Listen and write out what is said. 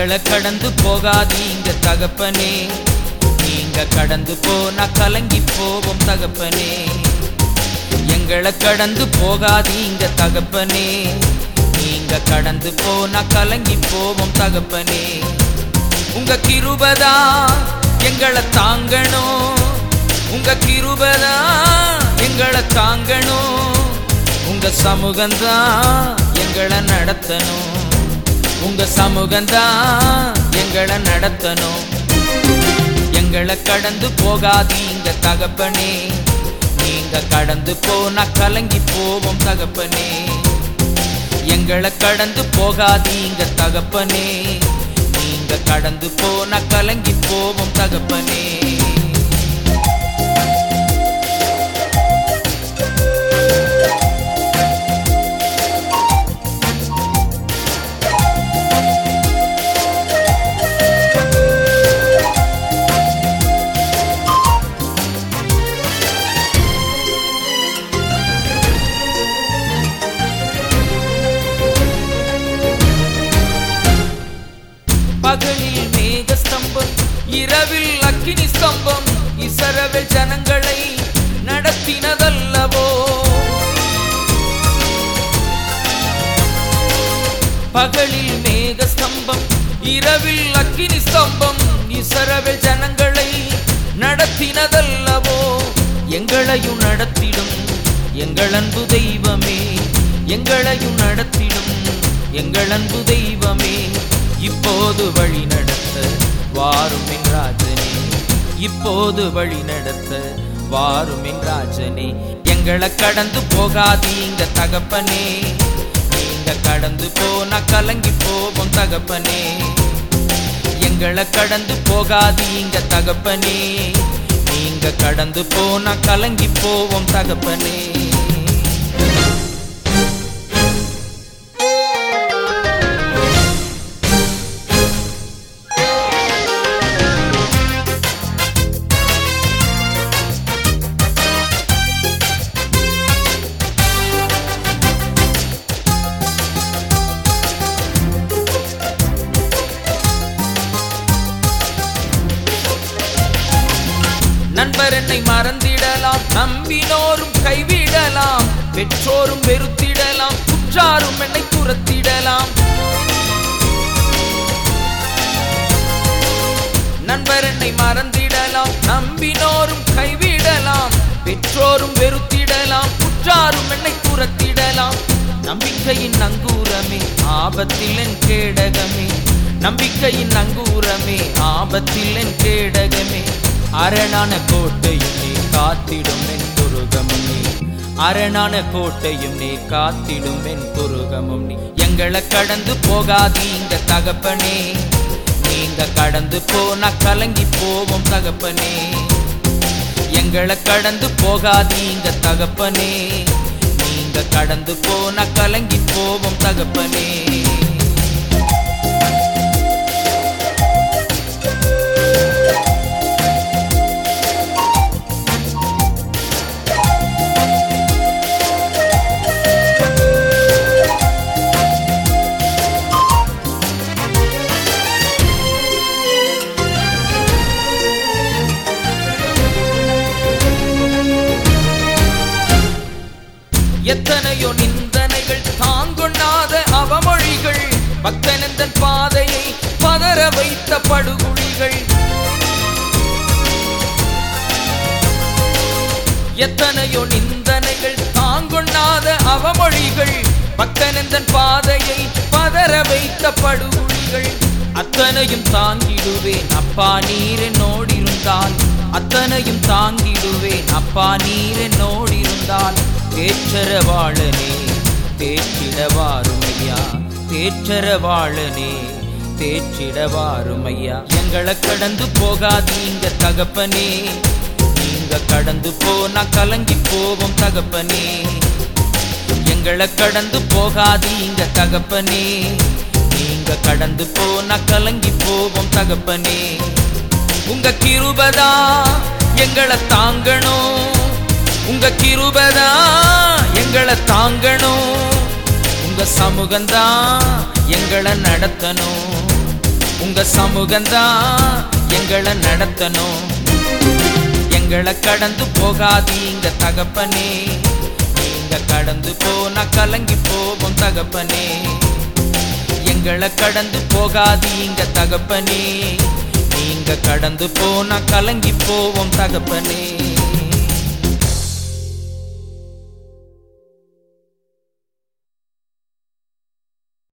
எங்களை கடந்து போகாதீங்க தகப்பனே நீங்க கடந்து போனா கலங்கி போவோம் தகப்பனே எங்களை கடந்து போகாதீங்க தகப்பனே நீங்க கடந்து போனா கலங்கி போவோம் தகப்பனே உங்க கிருபதா எங்களை தாங்கணும் உங்க கிருபதா எங்களை தாங்கணும் உங்க சமூகம்தான் எங்களை நடத்தணும் உங்க சமூகம்தான் எங்களை நடத்தணும் எங்களை கடந்து போகாதீங்க தகப்பனே நீங்க கடந்து போனா கலங்கி போவோம் தகப்பனே எங்களை கடந்து போகாதீங்க தகப்பனே நீங்க கடந்து போனா கலங்கி போவோம் தகப்பனே பகலில் மேக ஸ்தம்பம் இரவில் அக்கினி ஸ்தம்பம் இசரவில் ஜனங்களை நடத்தினதல்லவோ பகலில் மேக ஸ்தம்பம் இரவில் அக்கினி ஸ்தம்பம் இசரவில் ஜனங்களை நடத்தினதல்லவோ எங்களையும் நடத்திடும் எங்கள் அன்பு தெய்வமே எங்களையும் நடத்திடும் எங்கள் அன்பு தெய்வமே இப்போது வழி நடத்த வாரும் என் ராஜனே இப்போது வழி நடத்த வாரும் என் ராஜனே எங்களை கடந்து போகாதீங்க தகப்பனே நீங்க கடந்து போனா கலங்கி போவோம் தகப்பனே எங்களை கடந்து போகாதீங்க தகப்பனே நீங்க கடந்து போனா கலங்கி போவோம் தகப்பனே நண்பர் என்னை மறந்திடலாம் நம்பினோரும் கைவிடலாம் பெற்றோரும் வெறுத்திடலாம் குற்றாரும் என்னை துரத்திடலாம் நண்பர் என்னை மறந்திடலாம் நம்பினோரும் கைவிடலாம் பெற்றோரும் வெறுத்திடலாம் குற்றாரும் என்னை துரத்திடலாம் நம்பிக்கையின் நங்கூரமே ஆபத்தில் என் கேடகமே நம்பிக்கையின் நங்கூரமே ஆபத்தில் என் கேடகமே அரணான கோட்டையும் நீ காத்திடும் என் துருகமும் நீ அரணான கோட்டையும் நீ காத்திடும் என் துருகமும் நீ எங்களை கடந்து போகாதீங்க தகப்பனே நீங்க கடந்து போனா கலங்கி போவோம் தகப்பனே எங்களை கடந்து போகாதீங்க தகப்பனே நீங்க கடந்து போனா கலங்கி போவோம் தகப்பனே எத்தனையோ நிந்தனைகள் தாங்கொண்ணாத அவமொழிகள் பக்தனந்தன் பாதையை பதற வைத்த படுகுழிகள் எத்தனையோ நிந்தனைகள் தாங்கொண்ணாத அவமொழிகள் பக்தனந்தன் பாதையை பதற வைத்த படுகுழிகள் அத்தனையும் தாங்கிடுவேன் அப்பா நீர் என்னோடிருந்தால் அத்தனையும் தாங்கிடுவேன் அப்பா நீர் என்னோடிருந்தால் தேற்றரவாளனே தேற்றிடவாருமையா தேற்றரவாளனே தேற்றிடவாருமையா எங்களை கடந்து போகாதீங்க தகப்பனே நீங்க கடந்து போனா கலங்கி போவோம் தகப்பனே எங்களை கடந்து போகாதீங்க தகப்பனே நீங்க கடந்து போனா கலங்கி போவோம் தகப்பனே உங்க கிருபதா எங்களை தாங்கணும் உங்க கிருபதா எங்களை தாங்கணும் உங்க சமூகம்தான் எங்களை நடத்தணும் உங்க சமூகம்தான் எங்களை நடத்தணும் எங்களை கடந்து போகாதீங்க தகப்பனே நீங்க கடந்து போனா கலங்கி போவோம் தகப்பனே எங்களை கடந்து போகாதீங்க தகப்பனே நீங்க கடந்து போனா கலங்கி போவோம் தகப்பனே